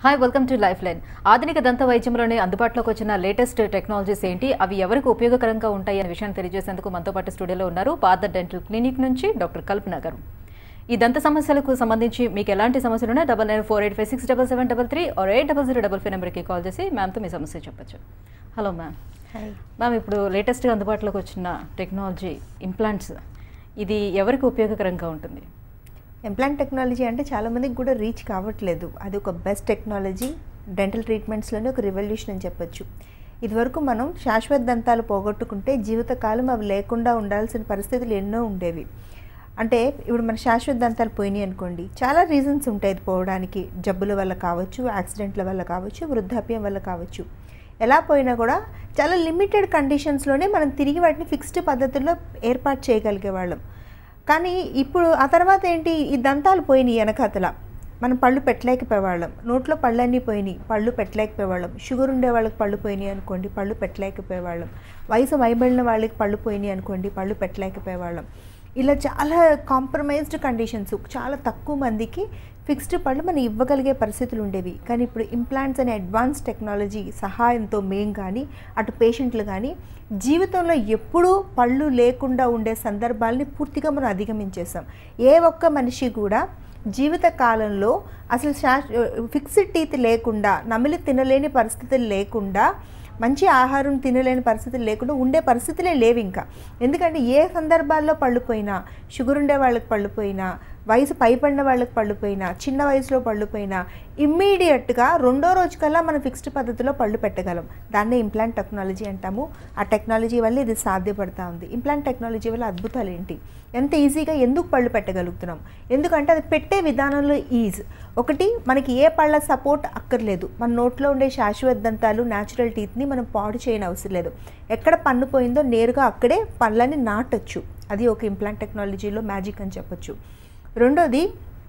Hi welcome to life line ఆధునిక దంత వైద్యంలోనే అందుబాటులోకి వచ్చిన లేటెస్ట్ టెక్నాలజీస్ ఏంటి అవి ఎవరికి ఉపయోగకరంగా ఉంటాయి అనే విషయాన్ని తెలియజేసేందుకు మనతో పాటు స్టూడియోలో ఉన్నారు పాత డెంటల్ క్లినిక్ నుంచి డాక్టర్ కల్పన గారు ఈ దంత సమస్యలకు సంబంధించి మీకు ఎలాంటి సమస్యలు ఉన్నా double nine four eight five six double seven double three or eight double zero double five నెంబర్కి కాల్ చేసి మ్యామ్తో మీ సమస్య చెప్పొచ్చు హలో మ్యామ్ హాయ్ మ్యామ్ ఇప్పుడు లేటెస్ట్గా అందుబాటులోకి వచ్చిన టెక్నాలజీ ఇంప్లాంట్స్ ఇది ఎవరికి ఉపయోగకరంగా ఉంటుంది ఇంప్లాంట్ టెక్నాలజీ అంటే చాలామందికి కూడా రీచ్ కావట్లేదు అది ఒక బెస్ట్ టెక్నాలజీ డెంటల్ ట్రీట్మెంట్స్లోనే ఒక రివల్యూషన్ అని చెప్పొచ్చు ఇదివరకు మనం శాశ్వత దంతాలు పోగొట్టుకుంటే జీవితకాలం అవి లేకుండా ఉండాల్సిన పరిస్థితులు ఎన్నో ఉండేవి అంటే ఇప్పుడు మన శాశ్వత దంతాలు పోయినాయి అనుకోండి చాలా రీజన్స్ ఉంటాయి ఇది పోవడానికి జబ్బుల వల్ల కావచ్చు యాక్సిడెంట్ల వల్ల కావచ్చు వృద్ధాప్యం వల్ల కావచ్చు ఎలా పోయినా కూడా చాలా లిమిటెడ్ కండిషన్స్లోనే మనం తిరిగి వాటిని ఫిక్స్డ్ పద్ధతుల్లో ఏర్పాటు చేయగలిగే వాళ్ళం కానీ ఇప్పుడు ఆ తర్వాత ఏంటి ఈ దంతాలు పోయినాయి వెనకతల మనం పళ్ళు పెట్టలేకపోయేవాళ్ళం నోట్లో పళ్ళన్నీ పోయినాయి పళ్ళు పెట్టలేకపోయేవాళ్ళం షుగర్ ఉండే వాళ్ళకి పళ్ళు పోయినాయి అనుకోండి పళ్ళు పెట్టలేకపోయేవాళ్ళం వయసు మైబడిన వాళ్ళకి పళ్ళు పోయినాయి అనుకోండి పళ్ళు పెట్టలేకపోయేవాళ్ళం ఇలా చాలా కాంప్రమైజ్డ్ కండిషన్స్ చాలా తక్కువ మందికి ఫిక్స్డ్ పళ్ళు మనం ఇవ్వగలిగే పరిస్థితులు ఉండేవి కానీ ఇప్పుడు ఇంప్లాంట్స్ అనే అడ్వాన్స్ టెక్నాలజీ సహాయంతో మేం కానీ అటు పేషెంట్లు కానీ జీవితంలో ఎప్పుడూ పళ్ళు లేకుండా ఉండే సందర్భాలని పూర్తిగా మనం అధిగమించేసాం ఏ ఒక్క మనిషి కూడా జీవిత కాలంలో అసలు శా ఫిక్స్డ్ టీత్ లేకుండా నమిలి తినలేని పరిస్థితులు లేకుండా మంచి ఆహారం తినలేని పరిస్థితులు లేకుండా ఉండే పరిస్థితులే లేవు ఇంకా ఎందుకంటే ఏ సందర్భాల్లో పళ్ళు పోయినా షుగర్ ఉండే వాళ్ళకి పళ్ళు పోయినా వయసు పైపడిన వాళ్ళకి పళ్ళు పోయినా చిన్న వయసులో పళ్ళు పోయినా ఇమ్మీడియట్గా రెండో రోజు కల్లా మనం ఫిక్స్డ్ పద్ధతిలో పళ్ళు పెట్టగలం దాన్నే ఇంప్లాంట్ టెక్నాలజీ అంటాము ఆ టెక్నాలజీ వల్ల ఇది సాధ్యపడతా ఉంది ఇంప్లాంట్ టెక్నాలజీ వల్ల అద్భుతాలు ఏంటి ఎంత ఈజీగా ఎందుకు పళ్ళు పెట్టగలుగుతున్నాం ఎందుకంటే అది పెట్టే విధానంలో ఈజ్ ఒకటి మనకి ఏ పళ్ళ సపోర్ట్ అక్కర్లేదు మన నోట్లో ఉండే శాశ్వత దంతాలు న్యాచురల్ టీత్ని మనం పాడు చేయని అవసరం లేదు ఎక్కడ పన్ను పోయిందో నేరుగా అక్కడే పళ్ళని నాటొచ్చు అది ఒక ఇంప్లాంట్ టెక్నాలజీలో మ్యాజిక్ అని చెప్పొచ్చు రెండోది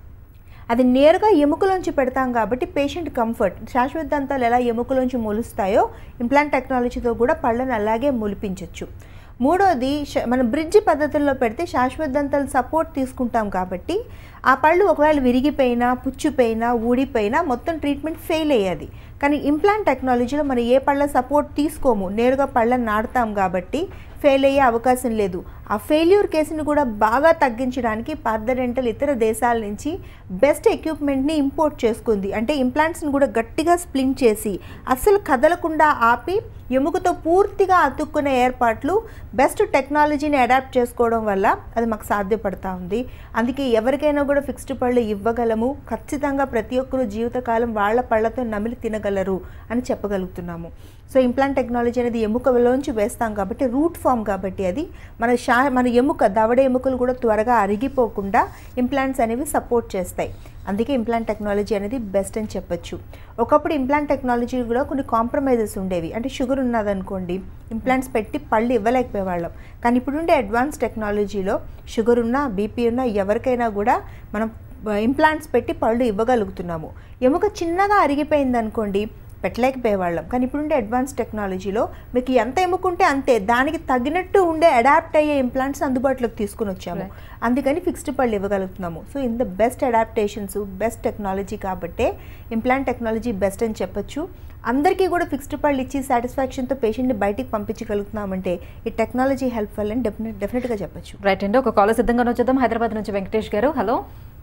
అది నేరుగా ఎముకలోంచి పెడతాం కాబట్టి పేషెంట్ కంఫర్ట్ శాశ్వత దంతాలు ఎలా ఎముకలోంచి మొలుస్తాయో ఇంప్లాంట్ టెక్నాలజీతో కూడా పళ్ళని అలాగే మొలిపించవచ్చు మూడోది శ- మన బ్రిడ్జ్ పద్ధతుల్లో పెడితే శాశ్వత దంతాలు సపోర్ట్ తీసుకుంటాం కాబట్టి ఆ పళ్ళు ఒకవేళ విరిగిపోయినా పుచ్చిపోయినా ఊడిపోయినా మొత్తం ట్రీట్మెంట్ ఫెయిల్ అయ్యేది కానీ ఇంప్లాంట్ టెక్నాలజీలో మనం ఏ పళ్ళ సపోర్ట్ తీసుకోము నేరుగా పళ్ళని నాడతాం కాబట్టి ఫెయిల్ అయ్యే అవకాశం లేదు ఆ ఫెయిల్యూర్ కేసుని కూడా బాగా తగ్గించడానికి పార్థ డెంటల్ ఇతర దేశాల నుంచి బెస్ట్ ఎక్విప్మెంట్ని ఇంపోర్ట్ చేసుకుంది అంటే ఇంప్లాంట్స్ని కూడా గట్టిగా స్ప్లింట్ చేసి అస్సలు కదలకుండా ఆపి ఎముకతో పూర్తిగా అతుక్కునే ఏర్పాట్లు బెస్ట్ టెక్నాలజీని అడాప్ట్ చేసుకోవడం వల్ల అది మాకు సాధ్యపడతా ఉంది అందుకే ఎవరికైనా కూడా ఫిక్స్డ్ పళ్ళు ఇవ్వగలము ఖచ్చితంగా ప్రతి ఒక్కరూ జీవితకాలం వాళ్ళ పళ్ళతో నమిలి తినగలరు అని చెప్పగలుగుతున్నాము సో ఇంప్లాంట్ టెక్నాలజీ అనేది ఎముకలోంచి వేస్తాం కాబట్టి రూట్ ఫామ్ కాబట్టి అది మన షా మన ఎముక దవడ ఎముకలు కూడా త్వరగా అరిగిపోకుండా ఇంప్లాంట్స్ అనేవి సపోర్ట్ చేస్తాయి అందుకే ఇంప్లాంట్ టెక్నాలజీ అనేది బెస్ట్ అని చెప్పొచ్చు ఒకప్పుడు ఇంప్లాంట్ టెక్నాలజీ కూడా కొన్ని కాంప్రమైజెస్ ఉండేవి అంటే షుగర్ ఉన్నదనుకోండి ఇంప్లాంట్స్ పెట్టి పళ్ళు ఇవ్వలేకపోయేవాళ్ళం కానీ ఇప్పుడు ఉండే అడ్వాన్స్ టెక్నాలజీలో షుగర్ ఉన్నా బీపీ ఉన్నా ఎవరికైనా కూడా మనం ఇంప్లాంట్స్ పెట్టి పళ్ళు ఇవ్వగలుగుతున్నాము ఎముక చిన్నగా అరిగిపోయింది అనుకోండి పెట్టలేకపోయేవాళ్ళం కానీ ఇప్పుడుండే అడ్వాన్స్ టెక్నాలజీలో మీకు ఎంత ఎముకుంటే అంతే దానికి తగినట్టు ఉండే అడాప్ట్ అయ్యే ఇంప్లాంట్స్ అందుబాటులోకి తీసుకుని వచ్చాము అందుకని ఫిక్స్డ్ పళ్ళు ఇవ్వగలుగుతున్నాము so in the best adaptations best technology కాబట్టే ఇంప్లాంట్ టెక్నాలజీ బెస్ట్ అని చెప్పొచ్చు అందరికీ కూడా ఫిక్స్డ్ పళ్ళు ఇచ్చి సాటిస్ఫాక్షన్తో పేషెంట్ని బయటికి పంపించగలుగుతున్నామంటే ఈ టెక్నాలజీ హెల్ప్ వల్ల డెఫినెట్ డెఫినెట్గా చెప్పొచ్చు రైట్ అండి ఒక కాల్ సిద్ధంగా వచ్చేద్దాం హైదరాబాద్ నుంచి వెంకటేష్ గారు హలో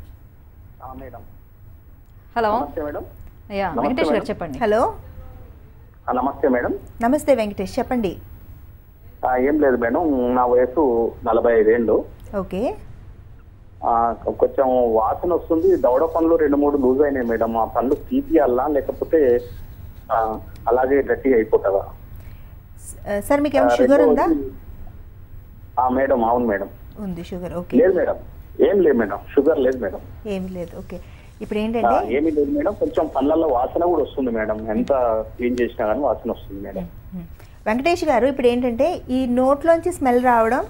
ఆ, మేడం హలో నమస్తే మేడం యా నమస్తే వెంకటేష్ గారు మేడం. చెప్పండి హలో ఆ, నమస్తే మేడం నమస్తే వెంకటేష్ చెప్పండి ఆ, ఏం లేదు మేడం నా వయసు నలభై ఐదేళ్ళు ఓకే ఆ, కొంచెం వాసన వస్తుంది దవడ పనులు రెండు మూడు లూజ్ అయినాయి మేడం ఆ పనులు తీపియాలా లేకపోతే ఆ, అలాగే గట్టిగా అయిపోతుందా సార్ మీకు ఏమైనా ఆ, షుగర్ ఉందా రెండవది- ఆ మేడం అవును మేడం ఉంది షుగర్ ఓకే లేదు మేడం ఏం లేదు మేడం షుగర్ లేదు మేడం ఏమీ లేదు ఓకే ఇప్పుడు ఆ, ఏంటంటే ఏమీ లేదు మేడం కొంచెం పళ్ళల్లో వాసన కూడా వస్తుంది మేడం ఎంత క్లీన్ చేసినా కానీ వాసన వస్తుంది మేడం మ్మ్. వెంకటేష్ గారు ఇప్పుడు ఏంటంటే ఈ నోట్లోంచి స్మెల్ రావడం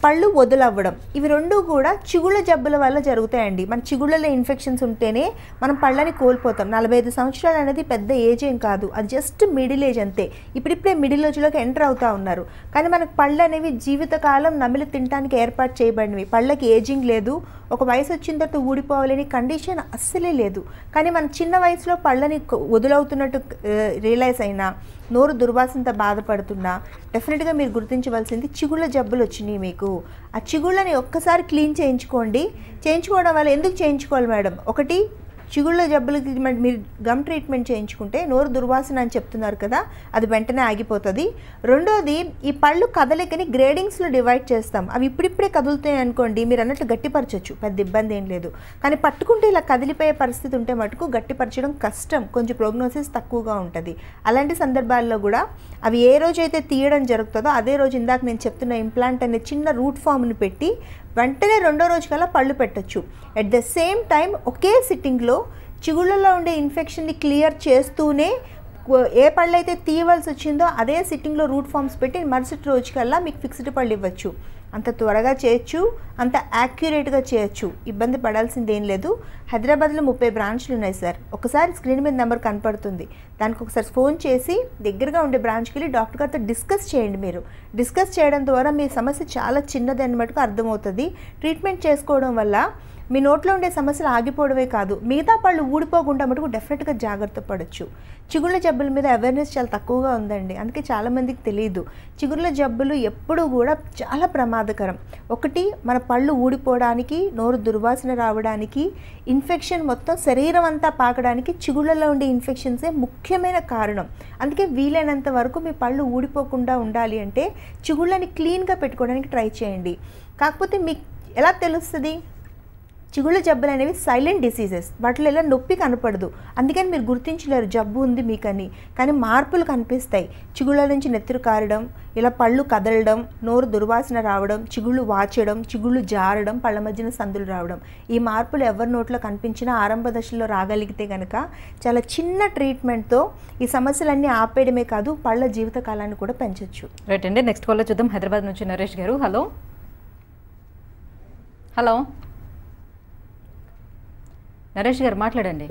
పళ్ళు వదులవ్వడం ఇవి రెండు కూడా చిగుళ్ళ జబ్బుల వల్ల జరుగుతాయండి మన చిగుళ్ళలో ఇన్ఫెక్షన్స్ ఉంటేనే మనం పళ్ళని కోల్పోతాం నలభై ఐదు సంవత్సరాలు అనేది పెద్ద ఏజ్ ఏం కాదు అది జస్ట్ మిడిల్ ఏజ్ అంతే ఇప్పుడిప్పుడే మిడిల్ ఏజ్లోకి ఎంటర్ అవుతా ఉన్నారు కానీ మనకు పళ్ళు అనేవి జీవితకాలం నమిలి తినడానికి ఏర్పాటు చేయబడినవి పళ్ళకి ఏజింగ్ లేదు ఒక వయసు వచ్చిన తర్వాత ఊడిపోవాలని కండిషన్ అస్సలే లేదు కానీ మన చిన్న వయసులో పళ్ళని కొ- వదులవుతున్నట్టు రియలైజ్ అయినా నోరు దుర్వాసనతో బాధపడుతున్నా డెఫినెట్గా మీరు గుర్తించవలసింది చిగుళ్ళ జబ్బులు వచ్చినాయి మీకు ఆ చిగుళ్ళని ఒక్కసారి క్లీన్ చేయించుకోండి చేయించుకోవడం వల్ల ఎందుకు చేయించుకోవాలి మేడం ఒకటి చిగుళ్ళ జబ్బులకి మరి మీరు గమ్ ట్రీట్మెంట్ చేయించుకుంటే నోరు దుర్వాసన అని చెప్తున్నారు కదా అది వెంటనే ఆగిపోతుంది రెండోది ఈ పళ్ళు కదలికని గ్రేడింగ్స్లో డివైడ్ చేస్తాం అవి ఇప్పుడిప్పుడే కదులుతాయి అనుకోండి మీరు అన్నట్లు గట్టిపరచచ్చు పెద్ద ఇబ్బంది ఏం లేదు కానీ పట్టుకుంటే ఇలా కదిలిపోయే పరిస్థితి ఉంటే మటుకు గట్టిపరచడం కష్టం కొంచెం ప్రోగ్నోసిస్ తక్కువగా ఉంటుంది అలాంటి సందర్భాల్లో కూడా అవి ఏ రోజైతే తీయడం జరుగుతుందో అదే రోజు ఇందాక నేను చెప్తున్న ఇంప్లాంట్ అనే చిన్న రూట్ ఫామ్ని పెట్టి వెంటనే రెండో రోజు కల్లా పళ్ళు పెట్టచ్చు ఎట్ ద సేమ్ టైం ఒకే సిట్టింగ్లో చిగుళ్ళలో ఉండే ఇన్ఫెక్షన్ని క్లియర్ చేస్తూనే కు- ఏ పళ్ళు అయితే తీయవలసి వచ్చిందో అదే సిట్టింగ్లో రూట్ ఫామ్స్ పెట్టి మరుసటి రోజుకల్లా మీకు ఫిక్స్డ్ పళ్ళు ఇవ్వచ్చు అంత త్వరగా చేయొచ్చు అంత యాక్యురేట్గా చేయొచ్చు ఇబ్బంది పడాల్సింది ఏం లేదు హైదరాబాద్లో ముప్పై బ్రాంచ్లు ఉన్నాయి సార్ ఒకసారి స్క్రీన్ మీద నెంబర్ కనపడుతుంది దానికి ఒకసారి ఫోన్ చేసి దగ్గరగా ఉండే బ్రాంచ్కి వెళ్ళి డాక్టర్ గారితో డిస్కస్ చేయండి మీరు డిస్కస్ చేయడం ద్వారా మీ సమస్య చాలా చిన్నది అని మటుకు అర్థమవుతుంది ట్రీట్మెంట్ చేసుకోవడం వల్ల మీ నోట్లో ఉండే సమస్యలు ఆగిపోవడమే కాదు మిగతా పళ్ళు ఊడిపోకుండా మటుకు డెఫినెట్గా జాగ్రత్త పడవచ్చు చిగుళ్ళ జబ్బుల మీద అవేర్నెస్ చాలా తక్కువగా ఉందండి అందుకే చాలామందికి తెలియదు చిగుళ్ళ జబ్బులు ఎప్పుడూ కూడా చాలా ప్రమాదకరం ఒకటి మన పళ్ళు ఊడిపోవడానికి నోరు దుర్వాసన రావడానికి ఇన్ఫెక్షన్ మొత్తం శరీరం అంతా పాకడానికి చిగుళ్ళలో ఉండే ఇన్ఫెక్షన్సే ముఖ్యమైన కారణం అందుకే వీలైనంత వరకు మీ పళ్ళు ఊడిపోకుండా ఉండాలి అంటే చిగుళ్ళని క్లీన్గా పెట్టుకోవడానికి ట్రై చేయండి కాకపోతే మీకు ఎలా తెలుస్తుంది చిగుళ్ళ జబ్బులు అనేవి సైలెంట్ డిసీజెస్ వాటిలో ఇలా నొప్పి కనపడదు అందుకని మీరు గుర్తించలేరు జబ్బు ఉంది మీకని కానీ మార్పులు కనిపిస్తాయి చిగుళ్ళ నుంచి నెత్తురు కారడం ఇలా పళ్ళు కదలడం నోరు దుర్వాసన రావడం చిగుళ్ళు వాచడం చిగుళ్ళు జారడం పళ్ళ మధ్యన సందులు రావడం ఈ మార్పులు ఎవరి నోట్లో కనిపించినా ఆరంభ దశలో రాగలిగితే కనుక చాలా చిన్న ట్రీట్మెంట్తో ఈ సమస్యలన్నీ ఆపేయడమే కాదు పళ్ళ జీవితకాలాన్ని కూడా పెంచవచ్చు రైట్ అండి నెక్స్ట్ కాల్లో చూద్దాం హైదరాబాద్ నుంచి నరేష్ గారు హలో హలో నరేష్ గారు మాట్లాడండి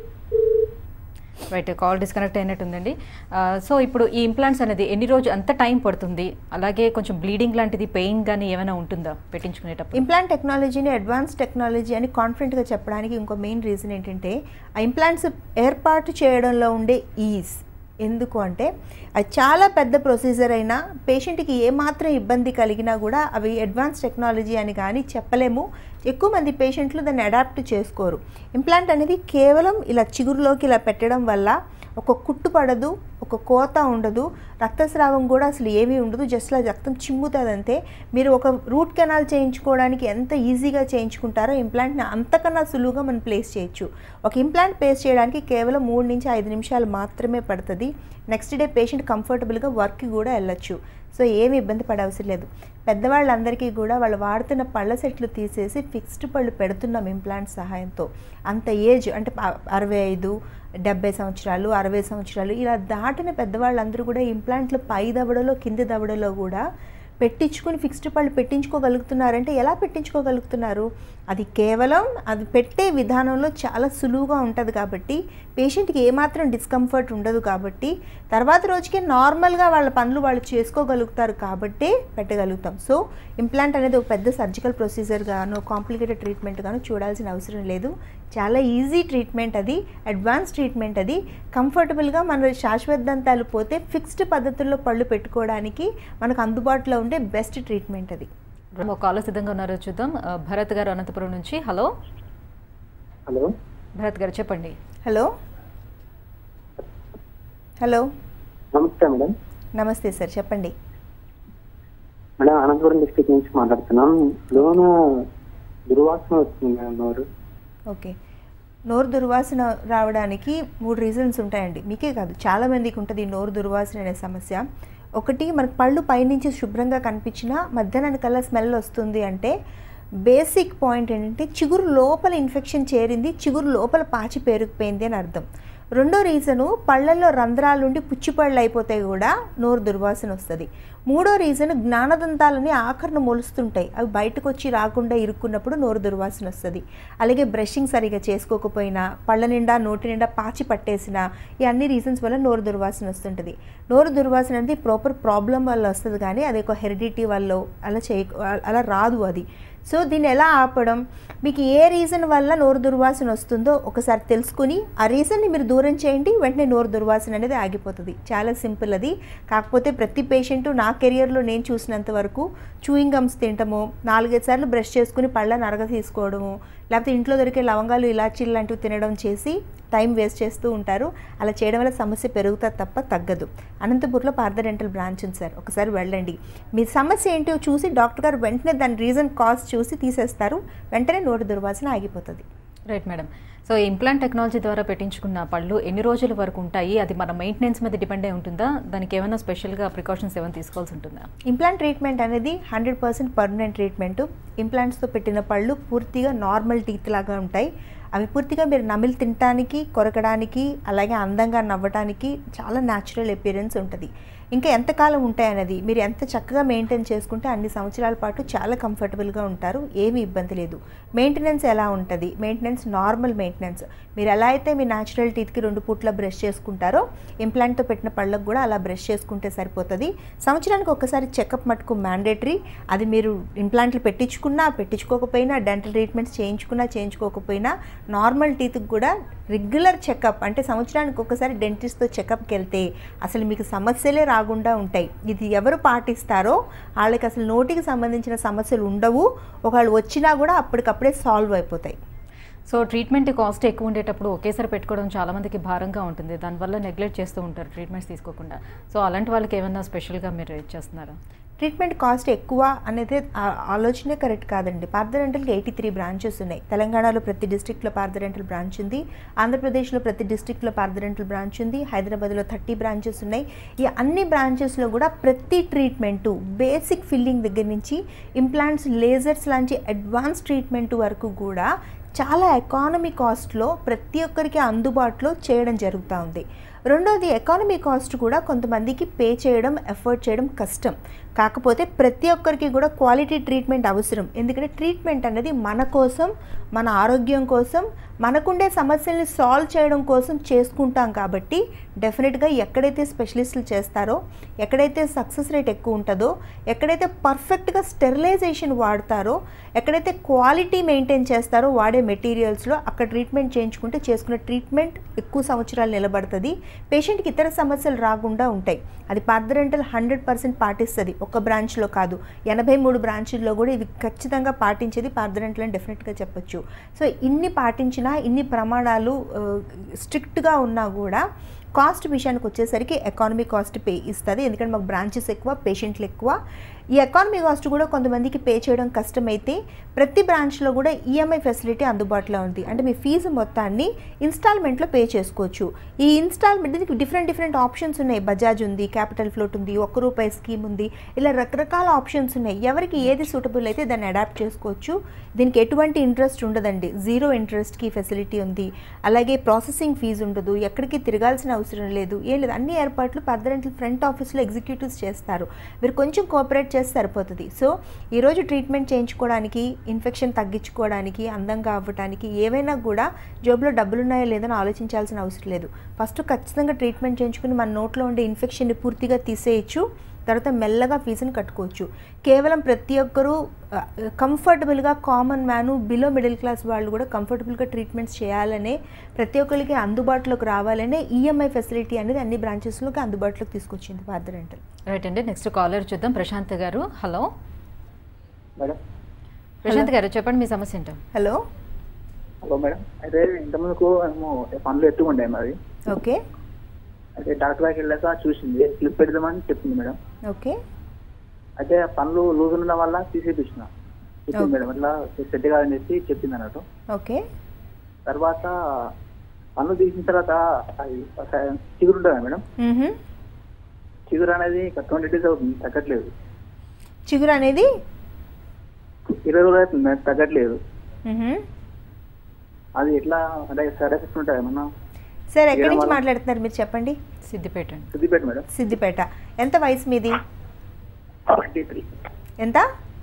రైట్ కాల్ డిస్కనెక్ట్ అయినట్టుందండి ఆ, సో ఇప్పుడు ఈ ఇంప్లాంట్స్ అనేది ఎన్ని రోజు ఎంత టైం పడుతుంది అలాగే కొంచెం బ్లీడింగ్ లాంటిది పెయిన్ కానీ ఏమైనా ఉంటుందా పెట్టించుకునేటప్పుడు ఇంప్లాంట్ టెక్నాలజీని అడ్వాన్స్ టెక్నాలజీ అని కాన్ఫిడెంట్గా చెప్పడానికి ఇంకో మెయిన్ రీజన్ ఏంటంటే ఆ ఇంప్లాంట్స్ ఏర్పాటు చేయడంలో ఉండే ఈజ్ ఎందుకు అంటే అది చాలా పెద్ద ప్రొసీజర్ అయినా పేషెంట్కి ఏమాత్రం ఇబ్బంది కలిగినా కూడా అవి అడ్వాన్స్ టెక్నాలజీ అని కానీ చెప్పలేము ఎక్కువ మంది పేషెంట్లు దాన్ని అడాప్ట్ చేసుకోరు ఇంప్లాంట్ అనేది కేవలం ఇలా చిగురులోకి ఇలా పెట్టడం వల్ల ఒక కుట్టు పడదు ఒక కోత ఉండదు రక్తస్రావం కూడా అసలు ఏమీ ఉండదు జస్ట్ అలా రక్తం చిమ్ముతుంది అంతే మీరు ఒక రూట్ కెనాల్ చేయించుకోవడానికి ఎంత ఈజీగా చేయించుకుంటారో ఇంప్లాంట్ని అంతకన్నా సులువుగా మనం ప్లేస్ చేయొచ్చు ఒక ఇంప్లాంట్ ప్లేస్ చేయడానికి కేవలం మూడు నుంచి ఐదు నిమిషాలు మాత్రమే పడుతుంది నెక్స్ట్ డే పేషెంట్ కంఫర్టబుల్గా వర్క్కి కూడా వెళ్ళొచ్చు సో ఏమి ఇబ్బంది పడవసరం లేదు పెద్దవాళ్ళందరికీ కూడా వాళ్ళు వాడుతున్న పళ్ళ సెట్లు తీసేసి ఫిక్స్డ్ పళ్ళు పెడుతున్నాం ఇంప్లాంట్ సహాయంతో అంత ఏజ్ అంటే ప- అరవై ఐదు డెబ్బై సంవత్సరాలు అరవై సంవత్సరాలు ఇలా దాటిన పెద్దవాళ్ళందరూ కూడా ఇంప్లాంట్లు పై దవడలో కింది దవడలో కూడా పెట్టించుకుని ఫిక్స్డ్ పళ్ళు పెట్టించుకోగలుగుతున్నారంటే ఎలా పెట్టించుకోగలుగుతున్నారు అది కేవలం అది పెట్టే విధానంలో చాలా సులువుగా ఉంటుంది కాబట్టి పేషెంట్కి ఏమాత్రం డిస్కంఫర్ట్ ఉండదు కాబట్టి తర్వాత రోజుకే నార్మల్గా వాళ్ళ పనులు వాళ్ళు చేసుకోగలుగుతారు కాబట్టే పెట్టగలుగుతాం సో ఇంప్లాంట్ అనేది ఒక పెద్ద సర్జికల్ ప్రొసీజర్ గాను కాంప్లికేటెడ్ ట్రీట్మెంట్ గాను చూడాల్సిన అవసరం లేదు చాలా ఈజీ ట్రీట్మెంట్ అది అడ్వాన్స్ ట్రీట్మెంట్ అది కంఫర్టబుల్గా మన శాశ్వత దంతాలు పోతే ఫిక్స్డ్ పద్ధతుల్లో పళ్ళు పెట్టుకోవడానికి మనకు అందుబాటులో ఉండే బెస్ట్ ట్రీట్మెంట్ అది ఒక కాల్ సిద్ధంగా ఉన్నారో చూద్దాం ఆ, భరత్ గారు అనంతపురం నుంచి హలో హలో భరత్ గారు చెప్పండి హలో హలో నమస్తే మేడం నమస్తే సార్ చెప్పండి మేడం అనంతపురం డిస్ట్రిక్ట్ నుంచి మాట్లాడుతున్నాం లోన దుర్వాసన వస్తుంది మేడం నోరు ఓకే నోరు దుర్వాసన రావడానికి మూడు రీజన్స్ ఉంటాయండి మీకే కాదు చాలా మందికి ఉంటుంది ఈ నోరు దుర్వాసన అనే సమస్య ఒకటి మనకు పళ్ళు పైనుంచి శుభ్రంగా కనిపించినా మధ్యాహ్నానికల్లా స్మెల్ వస్తుంది అంటే బేసిక్ పాయింట్ ఏంటంటే చిగురు లోపల ఇన్ఫెక్షన్ చేరింది చిగురు లోపల పాచి పేరుకుపోయింది అని అర్థం రెండో రీజను పళ్ళల్లో రంధ్రాలుండి పుచ్చిపళ్ళు అయిపోతాయి కూడా నోరు దుర్వాసన వస్తుంది మూడో రీజన్ జ్ఞానదంతాలని ఆఖరణ మొలుస్తుంటాయి అవి బయటకు వచ్చి రాకుండా ఇరుక్కున్నప్పుడు నోరు దుర్వాసన వస్తుంది అలాగే బ్రషింగ్ సరిగా చేసుకోకపోయినా పళ్ళ నిండా నోటి నిండా పాచి పట్టేసిన ఈ అన్ని రీజన్స్ వల్ల నోరు దుర్వాసన వస్తుంటుంది నోరు దుర్వాసన అనేది ప్రాపర్ ప్రాబ్లం వల్ల వస్తుంది కానీ అది ఒక హెరిడిటీ వల్ల అలా చేయ అలా రాదు అది సో దీన్ని ఎలా ఆపడం మీకు ఏ రీజన్ వల్ల నోరు దుర్వాసన వస్తుందో ఒకసారి తెలుసుకుని ఆ రీజన్ని మీరు దూరం చేయండి వెంటనే నోరు దుర్వాసన అనేది ఆగిపోతుంది చాలా సింపుల్ అది కాకపోతే ప్రతి పేషెంట్ నా కెరియర్లో నేను చూసినంత వరకు చూయింగ్ గమ్స్ తింటము నాలుగైదు సార్లు బ్రష్ చేసుకుని పళ్ళని అరగ తీసుకోవడము లేకపోతే ఇంట్లో దొరికే లవంగాలు ఇలాచీలు లాంటివి తినడం చేసి టైం వేస్ట్ చేస్తూ ఉంటారు అలా చేయడం వల్ల సమస్య పెరుగుతుంది తప్ప తగ్గదు అనంతపూర్లో పార్థ డెంటల్ బ్రాంచ్ ఉంది సార్ ఒకసారి వెళ్ళండి మీ సమస్య ఏంటో చూసి డాక్టర్ గారు వెంటనే దాని రీజన్ కాజ్ చూసి తీసేస్తారు వెంటనే నోటి దుర్వాసన ఆగిపోతుంది right madam so implant technology ద్వారా పెట్టించుకున్న పళ్ళు ఎన్ని రోజుల వరకు ఉంటాయి అది మన మెయింటెనెన్స్ మీద డిపెండ్ అయి ఉంటుందా దానికి ఏమైనా స్పెషల్గా ప్రికాషన్స్ ఏమైనా తీసుకోవాల్సి ఉంటుందా ఇంప్లాంట్ ట్రీట్మెంట్ అనేది హండ్రెడ్ పర్సెంట్ పర్మనెంట్ ట్రీట్మెంట్ ఇంప్లాంట్స్తో పెట్టిన పళ్ళు పూర్తిగా నార్మల్ టీత్ లాగా ఉంటాయి అవి పూర్తిగా మీరు నమిలి తినటానికి కొరకడానికి అలాగే అందంగా నవ్వటానికి చాలా న్యాచురల్ అపియరెన్స్ ఉంటుంది ఇంకా ఎంతకాలం ఉంటాయి అనేది మీరు ఎంత చక్కగా మెయింటైన్ చేసుకుంటే అన్ని సంవత్సరాల పాటు చాలా కంఫర్టబుల్గా ఉంటారు ఏమీ ఇబ్బంది లేదు మెయింటెనెన్స్ ఎలా ఉంటుంది మెయింటెనెన్స్ నార్మల్ మెయింటెనెన్స్ మీరు ఎలా అయితే మీ న్యాచురల్ టీత్కి రెండు పూట్ల బ్రష్ చేసుకుంటారో ఇంప్లాంట్తో పెట్టిన పళ్ళకు కూడా అలా బ్రష్ చేసుకుంటే సరిపోతుంది సంవత్సరానికి ఒకసారి చెకప్ మటుకు మ్యాండేటరీ అది మీరు ఇంప్లాంట్లు పెట్టించుకున్నా పెట్టించుకోకపోయినా డెంటల్ ట్రీట్మెంట్స్ చేయించుకున్నా చేయించుకోకపోయినా నార్మల్ టీత్కి కూడా రెగ్యులర్ చెకప్ అంటే సంవత్సరానికి ఒకసారి డెంటిస్ట్తో చెకప్కి వెళ్తే అసలు మీకు సమస్యలే రాకుండా ఉంటాయి ఇది ఎవరు పాటిస్తారో వాళ్ళకి అసలు నోటికి సంబంధించిన సమస్యలు ఉండవు ఒకళ్ళు వచ్చినా కూడా అప్పటికప్పుడే సాల్వ్ అయిపోతాయి సో ట్రీట్మెంట్ కాస్ట్ ఎక్కువ ఉండేటప్పుడు ఒకేసారి పెట్టుకోవడం చాలా మందికి భారంగా ఉంటుంది దానివల్ల నెగ్లెక్ట్ చేస్తూ ఉంటారు ట్రీట్మెంట్స్ తీసుకోకుండా సో అలాంటి వాళ్ళకి ఏమైనా స్పెషల్గా మీరు ఇచ్చేస్తున్నారా ట్రీట్మెంట్ కాస్ట్ ఎక్కువ అనేది ఆ- ఆలోచనే కరెక్ట్ కాదండి పార్థరెంటల్కి ఎయిటీ త్రీ బ్రాంచెస్ ఉన్నాయి తెలంగాణలో ప్రతి డిస్ట్రిక్ట్లో పార్థరెంటల్ బ్రాంచ్ ఉంది ఆంధ్రప్రదేశ్లో ప్రతి డిస్ట్రిక్ట్లో పార్థరెంటల్ బ్రాంచ్ ఉంది హైదరాబాద్లో థర్టీ బ్రాంచెస్ ఉన్నాయి ఈ అన్ని బ్రాంచెస్లో కూడా ప్రతి ట్రీట్మెంటు బేసిక్ ఫిల్లింగ్ దగ్గర నుంచి ఇంప్లాంట్స్ లేజర్స్ లాంటి అడ్వాన్స్ ట్రీట్మెంట్ వరకు కూడా చాలా ఎకానమీ కాస్ట్లో ప్రతి ఒక్కరికి అందుబాటులో చేయడం జరుగుతూ ఉంది రెండోది ఎకానమీ కాస్ట్ కూడా కొంతమందికి పే చేయడం ఎఫర్ట్ చేయడం కష్టం కాకపోతే ప్రతి ఒక్కరికి కూడా క్వాలిటీ ట్రీట్మెంట్ అవసరం ఎందుకంటే ట్రీట్మెంట్ అనేది మన కోసం మన ఆరోగ్యం కోసం మనకుండే సమస్యల్ని సాల్వ్ చేయడం కోసం చేసుకుంటాం కాబట్టి డెఫినెట్గా ఎక్కడైతే స్పెషలిస్టులు చేస్తారో ఎక్కడైతే సక్సెస్ రేట్ ఎక్కువ ఉంటుందో ఎక్కడైతే పర్ఫెక్ట్గా స్టెరిలైజేషన్ వాడతారో ఎక్కడైతే క్వాలిటీ మెయింటైన్ చేస్తారో వాడే మెటీరియల్స్లో అక్కడ ట్రీట్మెంట్ చేయించుకుంటే చేసుకున్న ట్రీట్మెంట్ ఎక్కువ సంవత్సరాలు నిలబడుతుంది పేషెంట్కి ఇతర సమస్యలు రాకుండా ఉంటాయి అది పార్థరెంటల్ హండ్రెడ్ పర్సెంట్ పాటిస్తుంది ఒక బ్రాంచ్లో కాదు ఎనభై మూడు బ్రాంచుల్లో కూడా ఇది ఖచ్చితంగా పాటించేది పార్థరెంటల్ అని డెఫినెట్గా చెప్పొచ్చు సో ఇన్ని పాటించినా ఇన్ని ప్రమాణాలు స్ట్రిక్ట్గా ఉన్నా కూడా కాస్ట్ విషయానికి వచ్చేసరికి ఎకానమీ కాస్ట్ పే ఇస్తుంది ఎందుకంటే మాకు బ్రాంచెస్ ఎక్కువ పేషెంట్లు ఎక్కువ ఈ ఎకానమీ కాస్ట్ కూడా కొంతమందికి పే చేయడం కష్టమైతే ప్రతి బ్రాంచ్లో కూడా ఈఎంఐ ఫెసిలిటీ అందుబాటులో ఉంది అంటే మీ ఫీజు మొత్తాన్ని ఇన్స్టాల్మెంట్లో పే చేసుకోవచ్చు ఈ ఇన్స్టాల్మెంట్ దీనికి డిఫరెంట్ డిఫరెంట్ ఆప్షన్స్ ఉన్నాయి బజాజ్ ఉంది క్యాపిటల్ ఫ్లోట్ ఉంది ఒక్క రూపాయి స్కీమ్ ఉంది ఇలా రకరకాల ఆప్షన్స్ ఉన్నాయి ఎవరికి ఏది సూటబుల్ అయితే దాన్ని అడాప్ట్ చేసుకోవచ్చు దీనికి ఎటువంటి ఇంట్రెస్ట్ ఉండదండి జీరో ఇంట్రెస్ట్కి ఫెసిలిటీ ఉంది అలాగే ప్రాసెసింగ్ ఫీజు ఉండదు ఎక్కడికి తిరగాల్సిన అవసరం లేదు ఏం లేదు అన్ని ఏర్పాట్లు పర్దరెంటల్ ఫ్రంట్ ఆఫీస్లో ఎగ్జిక్యూటివ్స్ చేస్తారు మీరు కొంచెం కోఆపరేట్ చేస్తే సరిపోతుంది సో ఈరోజు ట్రీట్మెంట్ చేయించుకోవడానికి ఇన్ఫెక్షన్ తగ్గించుకోవడానికి అందంగా అవ్వడానికి ఏవైనా కూడా జోబులో డబ్బులు ఉన్నాయో లేదని ఆలోచించాల్సిన అవసరం లేదు ఫస్ట్ ఖచ్చితంగా ట్రీట్మెంట్ చేయించుకుని మన నోట్లో ఉండే ఇన్ఫెక్షన్ని పూర్తిగా తీసేయచ్చు తర్వాత మెల్లగా ఫీజుని కట్టుకోవచ్చు కేవలం ప్రతి ఒక్కరూ కంఫర్టబుల్గా common man below middle class వాళ్ళు కూడా కంఫర్టబుల్గా ట్రీట్మెంట్స్ చేయాలనే ప్రతి ఒక్కరికి అందుబాటులోకి రావాలనే ఈఎంఐ ఫెసిలిటీ అనేది అన్ని బ్రాంచెస్లోకి అందుబాటులోకి తీసుకొచ్చింది పార్థ రెంటల్ రైట్ అండి నెక్స్ట్ కాలర్ చూద్దాం ప్రశాంత్ గారు హలో మేడం ప్రశాంత్ గారు చెప్పండి మీ సమస్య ఏంటో హలో హలో మేడం అయితే ఇంతకుముందుకు మేము పనులు ఎత్తుగా ఉండే మరి ఓకే అయితే డాక్టర్ దగ్గరికి వెళ్ళాక చూసింది క్లిప్ పెడదామని చెప్పింది మేడం ఓకే అయితే ఆ పనులు లూజ్ ఉండడం వల్ల తీసేపించిన చెప్పింది Okay. మేడం ఇట్లా సెట్ కాదని చెప్పి చెప్పింది అన్నట్టు ఓకే తర్వాత పనులు తీసిన తర్వాత అది ఒక చిగురు ఉంటుంది మేడం మ్మ్హ. చిగురు అనేది ట్వంటీ డేస్ అవుతుంది తగ్గట్లేదు చిగురు అనేది ఇరవై రోజులు అవుతుంది మేడం, తగ్గట్లేదు మ్మ్హ. అది ఎట్లా అంటే సైడ్ ఎఫెక్ట్స్ ఉంటాయి ఏమన్నా సార్ ఎక్కడి నుంచి ఏమన్నా? మాట్లాడుతున్నారు మీరు చెప్పండి సిద్దిపేట అండి సిద్దిపేట మేడం సిద్దిపేట ఎంత వయసు మీది ట్వంటీ త్రీ ఎంత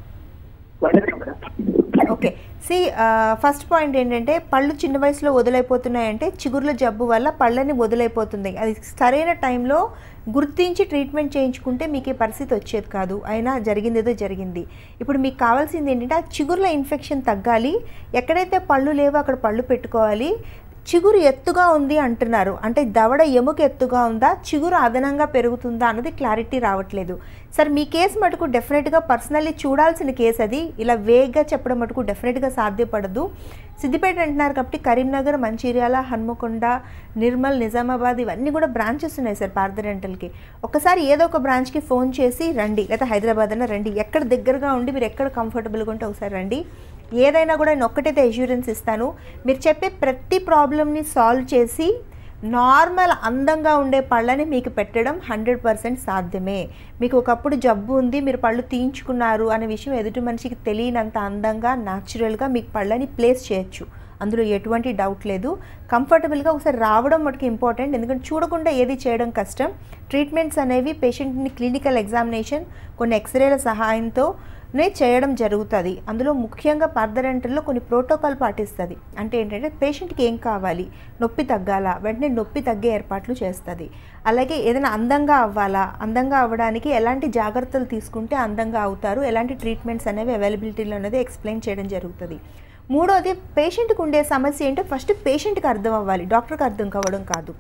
twenty three madam okay see first point ఏంటంటే పళ్ళు చిన్న వయసులో వదిలైపోతున్నాయంటే చిగుర్ల జబ్బు వల్ల పళ్ళని వదిలైపోతుంది అది సరైన టైంలో గుర్తించి ట్రీట్మెంట్ చేయించుకుంటే మీకు ఈ పరిస్థితి వచ్చేది కాదు అయినా జరిగింది ఏదో జరిగింది ఇప్పుడు మీకు కావాల్సింది ఏంటంటే ఆ చిగుర్ల ఇన్ఫెక్షన్ తగ్గాలి ఎక్కడైతే పళ్ళు లేవో అక్కడ పళ్ళు పెట్టుకోవాలి చిగురు ఎత్తుగా ఉంది అంటున్నారు అంటే దవడ ఎముక ఎత్తుగా ఉందా చిగురు అదనంగా పెరుగుతుందా అన్నది క్లారిటీ రావట్లేదు సార్ మీ కేసు మటుకు డెఫినెట్గా పర్సనల్లీ చూడాల్సిన కేసు అది ఇలా వేగ్గా చెప్పడం మటుకు డెఫినెట్గా సాధ్యపడదు సిద్దిపేట అంటున్నారు కాబట్టి కరీంనగర్ మంచిర్యాల హన్మకొండ నిర్మల్ నిజామాబాద్ ఇవన్నీ కూడా బ్రాంచెస్ ఉన్నాయి సార్ పార్థ డెంటల్కి ఒకసారి ఏదో ఒక బ్రాంచ్కి ఫోన్ చేసి రండి లేదా హైదరాబాద్ అన్న రండి ఎక్కడ దగ్గరగా ఉండి మీరు ఎక్కడ కంఫర్టబుల్గా ఉంటే ఒకసారి రండి ఏదైనా కూడా నేను ఒక్కటైతే ఎష్యూరెన్స్ ఇస్తాను మీరు చెప్పే ప్రతి ప్రాబ్లమ్ని సాల్వ్ చేసి నార్మల్ అందంగా ఉండే పళ్ళని మీకు పెట్టడం హండ్రెడ్ పర్సెంట్ సాధ్యమే మీకు ఒకప్పుడు జబ్బు ఉంది మీరు పళ్ళు తీయించుకున్నారు అనే విషయం ఎదుటి మనిషికి తెలియనంత అందంగా న్యాచురల్గా మీకు పళ్ళని ప్లేస్ చేయొచ్చు అందులో ఎటువంటి డౌట్ లేదు కంఫర్టబుల్గా ఒకసారి రావడం మటుకు ఇంపార్టెంట్ ఎందుకంటే చూడకుండా ఏది చేయడం కష్టం ట్రీట్మెంట్స్ అనేవి పేషెంట్ని క్లినికల్ ఎగ్జామినేషన్ కొన్ని ఎక్స్రేల సహాయంతో నే చేయడం జరుగుతుంది అందులో ముఖ్యంగా పర్దరెంటల్లో కొన్ని ప్రోటోకాల్ పాటిస్తుంది అంటే ఏంటంటే పేషెంట్కి ఏం కావాలి నొప్పి తగ్గాల వెంటనే నొప్పి తగ్గే ఏర్పాట్లు చేస్తుంది అలాగే ఏదైనా అందంగా అవ్వాలా అందంగా అవ్వడానికి ఎలాంటి జాగ్రత్తలు తీసుకుంటే అందంగా అవుతారు ఎలాంటి ట్రీట్మెంట్స్ అనేవి అవైలబిలిటీలో అనేది ఎక్స్ప్లెయిన్ చేయడం జరుగుతుంది మూడోది పేషెంట్కి ఉండే సమస్య ఏంటో ఫస్ట్ పేషెంట్కి అర్థం అవ్వాలి డాక్టర్కి అర్థం కావడం కాదు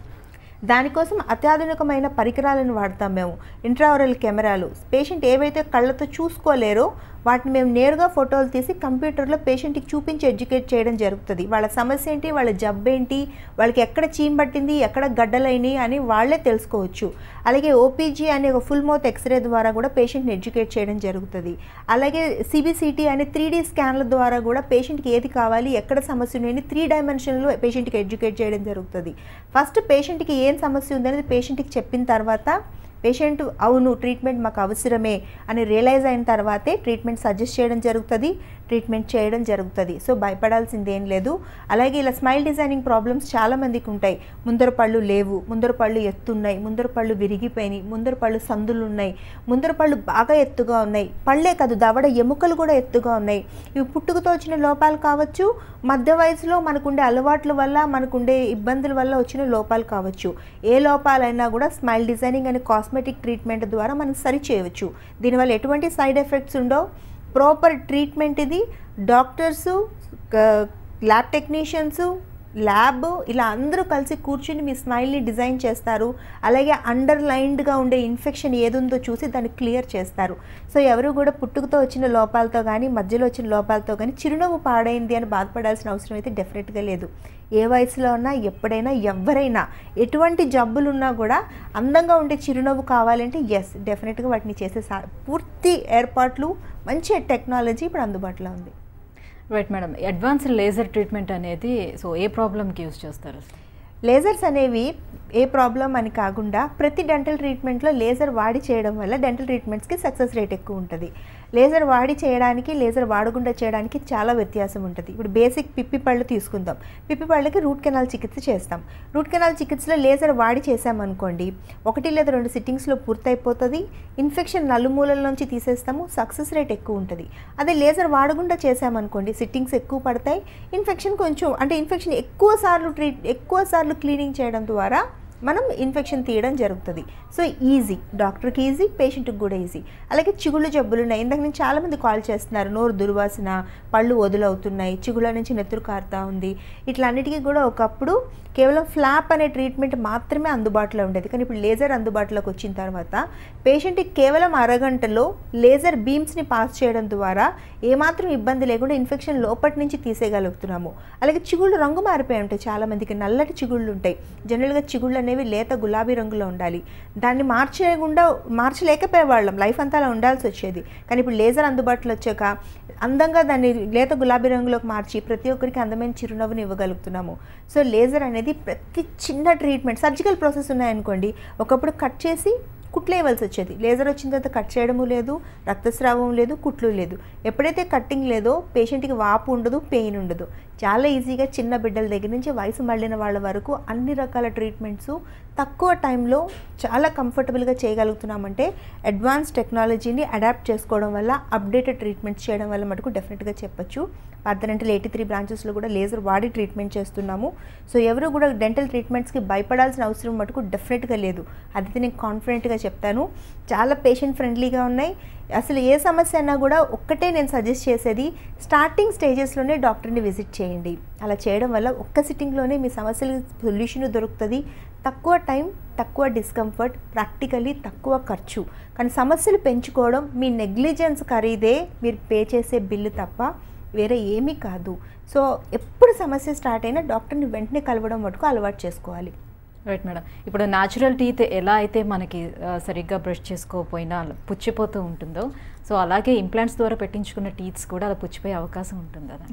దానికోసం అత్యాధునికమైన పరికరాలను వాడతాం మేము ఇంట్రావరల్ కెమెరాలు పేషెంట్ ఏవైతే కళ్ళతో చూసుకోలేరో వాటిని మేము నేరుగా ఫోటోలు తీసి కంప్యూటర్లో పేషెంట్కి చూపించి ఎడ్యుకేట్ చేయడం జరుగుతుంది వాళ్ళ సమస్య ఏంటి వాళ్ళ జబ్బు ఏంటి వాళ్ళకి ఎక్కడ చీమ్ పట్టింది ఎక్కడ గడ్డలైనవి అని వాళ్ళే తెలుసుకోవచ్చు అలాగే ఓపీజీ అనే ఒక ఫుల్ మౌత్ ఎక్స్రే ద్వారా కూడా పేషెంట్ని ఎడ్యుకేట్ చేయడం జరుగుతుంది అలాగే సిబిసిటీ అనే త్రీ డీ స్కాన్ల ద్వారా కూడా పేషెంట్కి ఏది కావాలి ఎక్కడ సమస్య ఉన్నాయని త్రీ డైమెన్షన్లో పేషెంట్కి ఎడ్యుకేట్ చేయడం జరుగుతుంది ఫస్ట్ పేషెంట్కి ఏం సమస్య ఉందనేది పేషెంట్కి చెప్పిన తర్వాత పేషెంట్ అవును ట్రీట్మెంట్ మాకు అవసరమే అని రియలైజ్ అయిన తర్వాతే ట్రీట్మెంట్ సజెస్ట్ చేయడం జరుగుతుంది ట్రీట్మెంట్ చేయడం జరుగుతుంది సో భయపడాల్సింది ఏం లేదు అలాగే ఇలా స్మైల్ డిజైనింగ్ ప్రాబ్లమ్స్ చాలా మందికి ఉంటాయి ముందర పళ్ళు లేవు ముందర పళ్ళు ఎత్తున్నాయి ముందర పళ్ళు విరిగిపోయినాయి ముందర పళ్ళు సందులు ఉన్నాయి ముందర పళ్ళు బాగా ఎత్తుగా ఉన్నాయి పళ్ళే కాదు దవడ ఎముకలు కూడా ఎత్తుగా ఉన్నాయి ఇవి పుట్టుకతో వచ్చిన లోపాలు కావచ్చు మధ్య వయసులో మనకుండే అలవాట్ల వల్ల మనకుండే ఇబ్బందుల వల్ల వచ్చిన లోపాలు కావచ్చు ఏ లోపాలైనా కూడా స్మైల్ డిజైనింగ్ అనే కాస్మెటిక్ ట్రీట్మెంట్ ద్వారా మనం సరి చేయవచ్చు దీనివల్ల ఎటువంటి సైడ్ ఎఫెక్ట్స్ ఉండవు ప్రాపర్ ట్రీట్మెంట్ ఇది డాక్టర్సు ల్యాబ్ టెక్నీషియన్స్ ల్యాబ్ ఇలా అందరూ కలిసి కూర్చుని మీ స్మైల్ని డిజైన్ చేస్తారు అలాగే అండర్లైన్డ్గా ఉండే ఇన్ఫెక్షన్ ఏదుందో చూసి దాన్ని క్లియర్ చేస్తారు సో ఎవరు కూడా పుట్టుకతో వచ్చిన లోపాలతో కానీ మధ్యలో వచ్చిన లోపాలతో కానీ చిరునవ్వు పాడైంది అని బాధపడాల్సిన అవసరం అయితే డెఫినెట్గా లేదు ఏ వయసులో ఉన్నా ఎప్పుడైనా ఎవరైనా ఎటువంటి జబ్బులు ఉన్నా కూడా అందంగా ఉండే చిరునవ్వు కావాలంటే ఎస్ డెఫినెట్గా వాటిని చేసే సా పూర్తి ఏర్పాట్లు మంచి టెక్నాలజీ ఇప్పుడు అందుబాటులో ఉంది right madam advanced laser treatment అనేది సో ఏ ప్రాబ్లమ్కి యూజ్ చేస్తారు లేజర్స్ అనేవి ఏ ప్రాబ్లం అని కాకుండా ప్రతి డెంటల్ ట్రీట్మెంట్లో లేజర్ వాడి చేయడం వల్ల డెంటల్ ట్రీట్మెంట్స్కి సక్సెస్ రేట్ ఎక్కువ ఉంటుంది లేజర్ వాడి చేయడానికి లేజర్ వాడకుండా చేయడానికి చాలా వ్యత్యాసం ఉంటుంది ఇప్పుడు బేసిక్ పిప్పి పళ్ళు తీసుకుందాం పిప్పి పళ్ళకి రూట్ కెనాల్ చికిత్స చేస్తాం రూట్ కెనాల్ చికిత్సలో లేజర్ వాడి చేసామనుకోండి ఒకటి లేదా రెండు సిట్టింగ్స్లో పూర్తయిపోతుంది ఇన్ఫెక్షన్ నలుమూలల నుంచి తీసేస్తాము సక్సెస్ రేట్ ఎక్కువ ఉంటుంది అదే లేజర్ వాడకుండా చేసామనుకోండి సిట్టింగ్స్ ఎక్కువ పడతాయి ఇన్ఫెక్షన్ కొంచెం అంటే ఇన్ఫెక్షన్ ఎక్కువ సార్లు ట్రీట్ ఎక్కువ సార్లు క్లీనింగ్ చేయడం ద్వారా మనం ఇన్ఫెక్షన్ తీయడం జరుగుతుంది సో ఈజీ డాక్టర్కి ఈజీ పేషెంట్కి కూడా ఈజీ అలాగే చిగుళ్ళు జబ్బులు ఉన్నాయి ఇందాక నుంచి చాలామంది కాల్ చేస్తున్నారు నోరు దుర్వాసన పళ్ళు వదులవుతున్నాయి చిగుళ్ళ నుంచి నెత్తురు కారుతా ఉంది ఇట్లన్నిటికీ కూడా ఒకప్పుడు కేవలం ఫ్లాప్ అనే ట్రీట్మెంట్ మాత్రమే అందుబాటులో ఉండేది కానీ ఇప్పుడు లేజర్ అందుబాటులోకి వచ్చిన తర్వాత పేషెంట్కి కేవలం అరగంటలో లేజర్ బీమ్స్ని పాస్ చేయడం ద్వారా ఏమాత్రం ఇబ్బంది లేకుండా ఇన్ఫెక్షన్ లోపటి నుంచి తీసేయగలుగుతున్నాము అలాగే చిగుళ్ళు రంగు మారిపోయి ఉంటాయి చాలామందికి నల్లటి చిగుళ్ళు ఉంటాయి జనరల్గా చిగుళ్ళు అనేవి లేత గులాబీ రంగులో ఉండాలి దాన్ని మార్చేయకుండా మార్చలేకపోయేవాళ్ళం లైఫ్ అంతా అలా ఉండాల్సి వచ్చేది కానీ ఇప్పుడు లేజర్ అందుబాటులో వచ్చాక అందంగా దాన్ని లేత గులాబీ రంగులోకి మార్చి ప్రతి ఒక్కరికి అందమైన చిరునవ్వుని ఇవ్వగలుగుతున్నాము సో లేజర్ అనేది ప్రతి చిన్న ట్రీట్మెంట్ సర్జికల్ ప్రాసెస్ ఉన్నాయనుకోండి ఒకప్పుడు కట్ చేసి కుట్లు వేయవలసి వచ్చేది లేజర్ వచ్చిన తర్వాత కట్ చేయడము లేదు రక్తస్రావం లేదు కుట్లు లేదు ఎప్పుడైతే కట్టింగ్ లేదో పేషెంట్కి వాపు ఉండదు పెయిన్ ఉండదు చాలా ఈజీగా చిన్న బిడ్డల దగ్గర నుంచి వయసు మళ్ళిన వాళ్ళ వరకు అన్ని రకాల ట్రీట్మెంట్స్ తక్కువ టైంలో చాలా కంఫర్టబుల్గా చేయగలుగుతున్నామంటే అడ్వాన్స్ టెక్నాలజీని అడాప్ట్ చేసుకోవడం వల్ల అప్డేటెడ్ ట్రీట్మెంట్స్ చేయడం వల్ల మటుకు డెఫినెట్గా చెప్పొచ్చు పద్దనంటలు ఎయిటీ త్రీ బ్రాంచెస్లో కూడా లేజర్ వాడి ట్రీట్మెంట్ చేస్తున్నాము సో ఎవరు కూడా డెంటల్ ట్రీట్మెంట్స్కి భయపడాల్సిన అవసరం మటుకు డెఫినెట్గా లేదు అది నేను కాన్ఫిడెంట్గా చెప్తాను చాలా పేషెంట్ ఫ్రెండ్లీగా ఉన్నాయి అసలు ఏ సమస్య అన్నా కూడా ఒక్కటే నేను సజెస్ట్ చేసేది స్టార్టింగ్ స్టేజెస్లోనే డాక్టర్ని విజిట్ చేయండి అలా చేయడం వల్ల ఒక్క సిట్టింగ్లోనే మీ సమస్యలకు సొల్యూషన్ దొరుకుతుంది తక్కువ టైం తక్కువ డిస్కంఫర్ట్ ప్రాక్టికలీ తక్కువ ఖర్చు కానీ సమస్యలు పెంచుకోవడం మీ నెగ్లిజెన్స్ ఖరీదే మీరు పే చేసే బిల్లు తప్ప వేరే ఏమీ కాదు సో ఎప్పుడు సమస్య స్టార్ట్ అయినా డాక్టర్ని వెంటనే కలవడం మటుకు అలవాటు చేసుకోవాలి రైట్ మేడం ఇప్పుడు న్యాచురల్ టీత్ ఎలా అయితే మనకి ఆ, సరిగ్గా బ్రష్ చేసుకోకపోయినా పుచ్చిపోతూ ఉంటుందో సో అలాగే ఇంప్లాంట్స్ ద్వారా పెట్టించుకున్న టీత్స్ కూడా అలా పుచ్చిపోయే అవకాశం ఉంటుంది కదా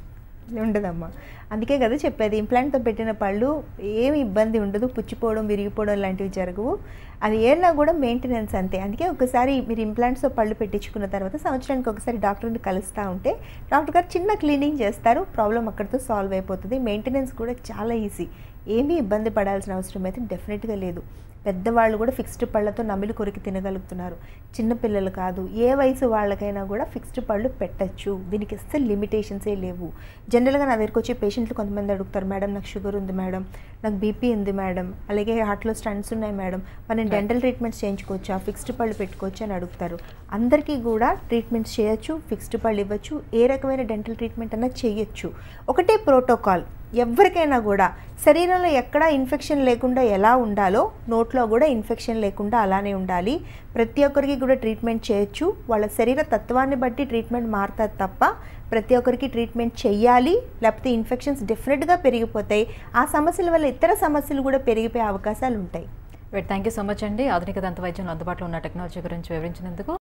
ఉండదమ్మా అందుకే కదా చెప్పేది ఇంప్లాంట్తో పెట్టిన పళ్ళు ఏమి ఇబ్బంది ఉండదు పుచ్చిపోవడం విరిగిపోవడం లాంటివి జరగవు అది ఏనా కూడా మెయింటెనెన్స్ అంతే అందుకే ఒకసారి మీరు ఇంప్లాంట్స్తో పళ్ళు పెట్టించుకున్న తర్వాత సంవత్సరానికి ఒకసారి డాక్టర్ని కలుస్తూ ఉంటే డాక్టర్ గారు చిన్న క్లీనింగ్ చేస్తారు ప్రాబ్లం అక్కడితో సాల్వ్ అయిపోతుంది మెయింటెనెన్స్ కూడా చాలా ఈజీ ఏమీ ఇబ్బంది పడాల్సిన అవసరం అయితే డెఫినెట్గా లేదు పెద్దవాళ్ళు కూడా ఫిక్స్డ్ పళ్ళతో నమిలి కొరికి తినగలుగుతున్నారు చిన్నపిల్లలు కాదు ఏ వయసు వాళ్ళకైనా కూడా ఫిక్స్డ్ పళ్ళు పెట్టచ్చు దీనికి అస్సలు లిమిటేషన్సే లేవు జనరల్గా నా దగ్గరికి వచ్చే పేషెంట్లు కొంతమంది అడుగుతారు మేడం నాకు షుగర్ ఉంది మేడం నాకు బీపీ ఉంది మేడం అలాగే హార్ట్లో స్టంట్స్ ఉన్నాయి మేడం మరి నేను డెంటల్ ట్రీట్మెంట్స్ చేయించుకోవచ్చా ఫిక్స్డ్ పళ్ళు పెట్టుకోవచ్చా అని అడుగుతారు అందరికీ కూడా ట్రీట్మెంట్స్ చేయొచ్చు ఫిక్స్డ్ పళ్ళు ఇవ్వచ్చు ఏ రకమైన డెంటల్ ట్రీట్మెంట్ అన్నా చేయొచ్చు ఒకటే ప్రోటోకాల్ ఎవరికైనా కూడా శరీరంలో ఎక్కడా ఇన్ఫెక్షన్ లేకుండా ఎలా ఉండాలో నోట్లో కూడా ఇన్ఫెక్షన్ లేకుండా అలానే ఉండాలి ప్రతి ఒక్కరికి కూడా ట్రీట్మెంట్ చేయొచ్చు వాళ్ళ శరీర తత్వాన్ని బట్టి ట్రీట్మెంట్ మారుతుంది తప్ప ప్రతి ఒక్కరికి ట్రీట్మెంట్ చెయ్యాలి లేకపోతే ఇన్ఫెక్షన్స్ డెఫినెట్గా పెరిగిపోతాయి ఆ సమస్యల వల్ల ఇతర సమస్యలు కూడా పెరిగిపోయే అవకాశాలు ఉంటాయి right thank you so much అండి ఆధునిక దంత వైద్యంలో అందుబాటులో ఉన్న టెక్నాలజీ గురించి వివరించినందుకు